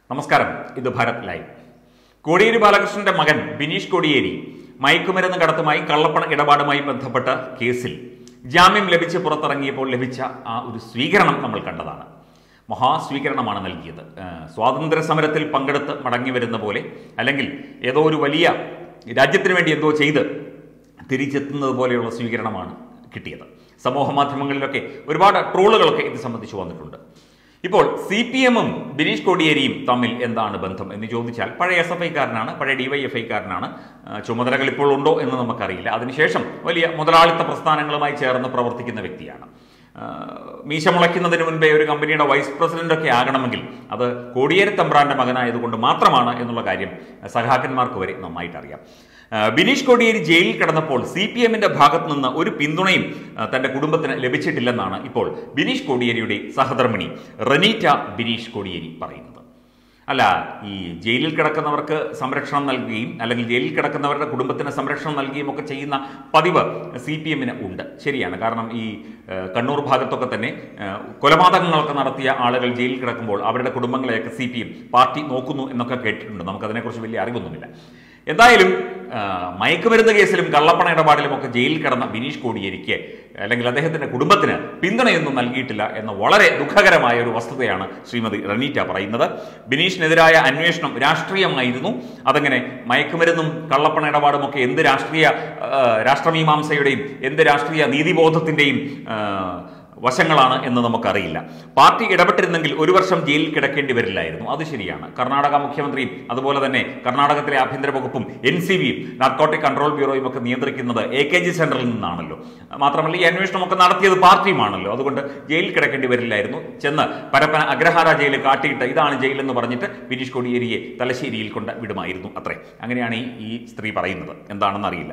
നമസ്കാരം ഇത് ഭാരത് ലൈവ് കോടിയേരി ബാലകൃഷ്ണന്റെ മകൻ ബിനീഷ് കോടിയേരി മയക്കുമരുന്ന് കടത്തുമായി കള്ളപ്പണ ഇടപാടുമായി ബന്ധപ്പെട്ട കേസിൽ ജാമ്യം ലഭിച്ച് പുറത്തിറങ്ങിയപ്പോൾ ലഭിച്ച ആ ഒരു സ്വീകരണം നമ്മൾ കണ്ടതാണ് മഹാസ്വീകരണമാണ് നൽകിയത് ഏഹ് സ്വാതന്ത്ര്യ സമരത്തിൽ പങ്കെടുത്ത് മടങ്ങി വരുന്ന പോലെ അല്ലെങ്കിൽ ഏതോ ഒരു വലിയ രാജ്യത്തിന് വേണ്ടി എന്തോ ചെയ്ത് തിരിച്ചെത്തുന്നത് പോലെയുള്ള സ്വീകരണമാണ് കിട്ടിയത് സമൂഹ മാധ്യമങ്ങളിലൊക്കെ ഒരുപാട് ട്രോളുകളൊക്കെ ഇത് സംബന്ധിച്ച് വന്നിട്ടുണ്ട് ഇപ്പോൾ സി പി എമ്മും ബിനീഷ് കോടിയേരിയും തമ്മിൽ എന്താണ് ബന്ധം എന്ന് ചോദിച്ചാൽ പഴയ എസ് എഫ് ഐക്കാരനാണ് പഴയ ഡിവൈഎഫ് ഐക്കാരനാണ് ചുമതലകൾ ഇപ്പോൾ ഉണ്ടോ എന്ന് നമുക്കറിയില്ല അതിനുശേഷം വലിയ മുതലാളിത്ത പ്രസ്ഥാനങ്ങളുമായി ചേർന്ന് പ്രവർത്തിക്കുന്ന വ്യക്തിയാണ് ആ, മീശ മുളയ്ക്കുന്നതിന് മുൻപേ ഒരു കമ്പനിയുടെ വൈസ് പ്രസിഡന്റ് ഒക്കെ ആകണമെങ്കിൽ അത് കോടിയേരി തമ്പ്രാന്റെ മകനായതുകൊണ്ട് മാത്രമാണ് എന്നുള്ള കാര്യം സഖാക്കന്മാർക്ക് വരെ നന്നായിട്ട് അറിയാം ആ, ബിനീഷ് കോടിയേരി ജയിലിൽ കിടന്നപ്പോൾ സി പി എമ്മിന്റെ ഭാഗത്ത് നിന്ന് ഒരു പിന്തുണയും ആ, തന്റെ കുടുംബത്തിന് ലഭിച്ചിട്ടില്ലെന്നാണ് ഇപ്പോൾ ബിനീഷ് കോടിയേരിയുടെ സഹധർമ്മിണി റനീറ്റ ബിനീഷ് കോടിയേരി പറയുന്നത് അല്ല ഈ ജയിലിൽ കിടക്കുന്നവർക്ക് സംരക്ഷണം നൽകുകയും അല്ലെങ്കിൽ ജയിലിൽ കിടക്കുന്നവരുടെ കുടുംബത്തിന് സംരക്ഷണം നൽകുകയും ഒക്കെ ചെയ്യുന്ന പതിവ് സി പി എമ്മിന് ഉണ്ട് ശരിയാണ് കാരണം ഈ ഏഹ്, കണ്ണൂർ ഭാഗത്തൊക്കെ തന്നെ ഏഹ്, കൊലപാതകങ്ങളൊക്കെ നടത്തിയ ആളുകൾ ജയിലിൽ കിടക്കുമ്പോൾ അവരുടെ കുടുംബങ്ങളെയൊക്കെ സി പി എം പാർട്ടി നോക്കുന്നു എന്നൊക്കെ കേട്ടിട്ടുണ്ട് നമുക്കതിനെക്കുറിച്ച് വലിയ അറിവൊന്നുമില്ല എന്തായാലും ആ, മയക്കുമരുന്ന് കേസിലും കള്ളപ്പണ ഇടപാടിലും ഒക്കെ ജയിലിൽ കിടന്ന ബിനീഷ് കോടിയേരിക്ക് അല്ലെങ്കിൽ അദ്ദേഹത്തിന്റെ കുടുംബത്തിന് പിന്തുണയൊന്നും നൽകിയിട്ടില്ല എന്ന വളരെ ദുഃഖകരമായ ഒരു വസ്തുതയാണ് ശ്രീമതി റനീറ്റ പറയുന്നത് ബിനീഷിനെതിരായ അന്വേഷണം രാഷ്ട്രീയമായിരുന്നു അതങ്ങനെ മയക്കുമരുന്നും കള്ളപ്പണ ഇടപാടും ഒക്കെ എന്ത് രാഷ്ട്രീയ ആ, രാഷ്ട്രമീമാംസയുടെയും എന്ത് രാഷ്ട്രീയ നീതിബോധത്തിന്റെയും ആ, വശങ്ങളാണ് എന്ന് നമുക്കറിയില്ല പാർട്ടി ഇടപെട്ടിരുന്നെങ്കിൽ ഒരു വർഷം ജയിലിൽ കിടക്കേണ്ടി വരില്ലായിരുന്നു അത് ശരിയാണ് കർണാടക മുഖ്യമന്ത്രിയും അതുപോലെ തന്നെ കർണാടകത്തിലെ ആഭ്യന്തര വകുപ്പും എൻ സി ബിയും നാർക്കോട്ടിക് കൺട്രോൾ ബ്യൂറോയും ഒക്കെ നിയന്ത്രിക്കുന്നത് എ കെ ജി സെന്ററിൽ നിന്നാണല്ലോ മാത്രമല്ല ഈ അന്വേഷണമൊക്കെ നടത്തിയത് പാർട്ടിയുമാണല്ലോ അതുകൊണ്ട് ജയിലിൽ കിടക്കേണ്ടി വരില്ലായിരുന്നു ചെന്ന് പരപ്പന അഗ്രഹാര ജയിലിൽ കാട്ടിയിട്ട് ഇതാണ് ജയിലെന്ന് പറഞ്ഞിട്ട് ബിനീഷ് കോടിയേരിയെ തലശ്ശേരിയിൽ കൊണ്ട് വിടുമായിരുന്നു അത്രേ അങ്ങനെയാണ് ഈ ഈ സ്ത്രീ പറയുന്നത് എന്താണെന്ന് അറിയില്ല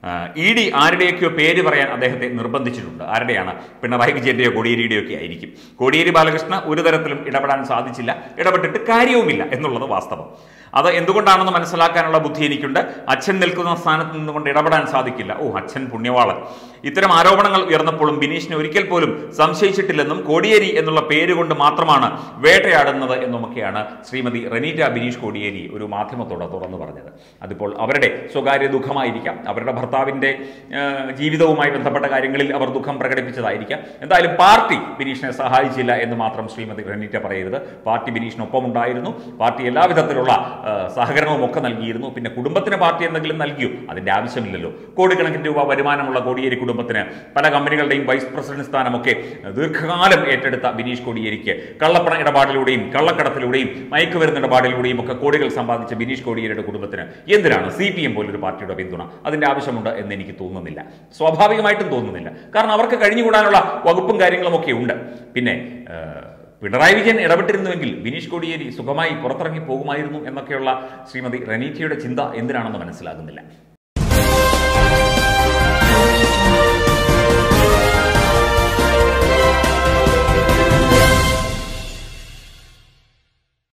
ഇ ഡി ആരുടെയൊക്കെയോ പേര് പറയാൻ അദ്ദേഹത്തെ നിർബന്ധിച്ചിട്ടുണ്ട് ആരുടെയാണ് പിണറായി വിജയന്റെയോ കോടിയേരിയുടെയോ ഒക്കെ ആയിരിക്കും കോടിയേരി ബാലകൃഷ്ണ ഒരു തരത്തിലും ഇടപെടാൻ സാധിച്ചില്ല ഇടപെട്ടിട്ട് കാര്യവുമില്ല എന്നുള്ളത് വാസ്തവം അത് എന്തുകൊണ്ടാണെന്ന് മനസ്സിലാക്കാനുള്ള ബുദ്ധി എനിക്കുണ്ട് അച്ഛൻ നിൽക്കുന്ന സ്ഥാനത്ത് നിന്നുകൊണ്ട് ഇടപെടാൻ സാധിക്കില്ല ഓ അച്ഛൻ പുണ്യവാളൻ ഇത്തരം ആരോപണങ്ങൾ ഉയർന്നപ്പോഴും ബിനീഷിനെ ഒരിക്കൽ പോലും സംശയിച്ചിട്ടില്ലെന്നും കോടിയേരി എന്നുള്ള പേര് കൊണ്ട് മാത്രമാണ് വേട്ടയാടുന്നത് എന്നുമൊക്കെയാണ് ശ്രീമതി റനീറ്റ ബിനീഷ് കോടിയേരി ഒരു മാധ്യമത്തോട് തുറന്നു പറഞ്ഞത് അതിപ്പോൾ അവരുടെ സ്വകാര്യ ദുഃഖമായിരിക്കാം അവരുടെ ഭർത്താവിന്റെ ആ, ജീവിതവുമായി ബന്ധപ്പെട്ട കാര്യങ്ങളിൽ അവർ ദുഃഖം പ്രകടിപ്പിച്ചതായിരിക്കാം എന്തായാലും പാർട്ടി ബിനീഷിനെ സഹായിച്ചില്ല എന്ന് മാത്രം ശ്രീമതി റനീറ്റ പറയരുത് പാർട്ടി ബിനീഷിനൊപ്പം ഉണ്ടായിരുന്നു പാർട്ടി എല്ലാവിധത്തിലുള്ള ആ, സഹകരണവും ഒക്കെ നൽകിയിരുന്നു പിന്നെ കുടുംബത്തിന് പാർട്ടി എന്തെങ്കിലും നൽകിയോ അതിന്റെ ആവശ്യമില്ലല്ലോ കോടിക്കണക്കിന് രൂപ വരുമാനമുള്ള കോടിയേരി കുടുംബത്തിന് പല കമ്പനികളുടെയും വൈസ് പ്രസിഡന്റ് സ്ഥാനമൊക്കെ ദീർഘകാലം ഏറ്റെടുത്ത ബിനീഷ് കോടിയേരിക്ക് കള്ളപ്പണ ഇടപാടിലൂടെയും കള്ളക്കടത്തിലൂടെയും മയക്കുമരുന്ന് ഇടപാടിലൂടെയും ഒക്കെ കോടികൾ സമ്പാദിച്ച ബിനീഷ് കോടിയേരിയുടെ കുടുംബത്തിന് എന്തിനാണ് സി പി എം പോലൊരു പാർട്ടിയുടെ പിന്തുണ അതിന്റെ ആവശ്യമുണ്ട് എന്ന് എനിക്ക് തോന്നുന്നില്ല സ്വാഭാവികമായിട്ടും തോന്നുന്നില്ല കാരണം അവർക്ക് കഴിഞ്ഞുകൂടാനുള്ള വകുപ്പും കാര്യങ്ങളും ഒക്കെ ഉണ്ട് പിന്നെ ഏഹ്, പിണറായി വിജയൻ ഇടപെട്ടിരുന്നുവെങ്കിൽ ബിനീഷ് കോടിയേരി സുഖമായി പുറത്തിറങ്ങി പോകുമായിരുന്നു എന്നൊക്കെയുള്ള ശ്രീമതി റനീറ്റയുടെ ചിന്ത എന്തിനാണെന്ന് മനസ്സിലാകുന്നില്ല